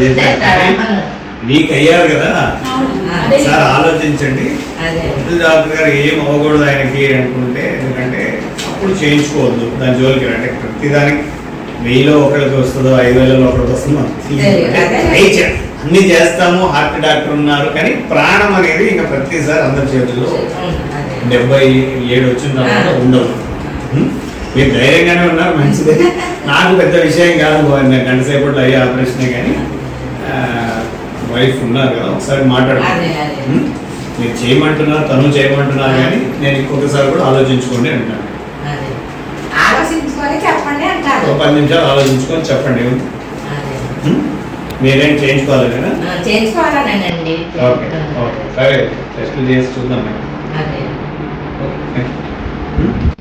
చేస్తారు వీక్ అయ్యారు కదా అదే. సార్ ఆలోచించండి అదే వద్దు డాక్టర్ గారు ఏం అవ్వకూడదు ఆయనకి అనుకుంటే ఎందుకంటే అప్పుడు చేయించుకోవద్దు దాని జోలికి అంటే ప్రతిదానికి వెయ్యిలో ఒకరికి వస్తుందో ఐదు వేలలో ఒకరికి వస్తుందో తెలియదు. అదే. ట్రై చేయండి. అన్ని చేస్తాము హార్ట్ డాక్టర్ ఉన్నారు కానీ ప్రాణం అనేది ఇంకా ప్రతిసారి అందరి చేతుల్లో అదే డెబ్బై ఏడు వచ్చిన తర్వాత ఆ. ఉండవు ఉం? మీరు ధైర్యంగానే ఉన్నారు మంచిదే నాకు పెద్ద విషయం కాదు బాగుంది గంట సేపట్లో అయ్యే ఆపరేషనే కానీ వైఫ్ ఉన్నారు కదా ఒకసారి మాట్లాడుకోండి అదే, అదే. ఉం? మీరు చేయమంటున్నారు తను చేయమంటున్నారు కానీ నేను ఇంకొకసారి కూడా ఆలోచించుకోండి అంటాను అదే ఆలోచించుకొని చెప్పండి ఒక అంటారు పది నిమిషాలు ఆలోచించుకొని చెప్పండి అదే ఉం? మీరేం చేయించుకోవాలి కదా ఆ, చేయించుకోవాలనండి ఓకే ఓకే సరే టెస్టులు చేసి చూద్దాం మేడం అదే ఓకే ఉం?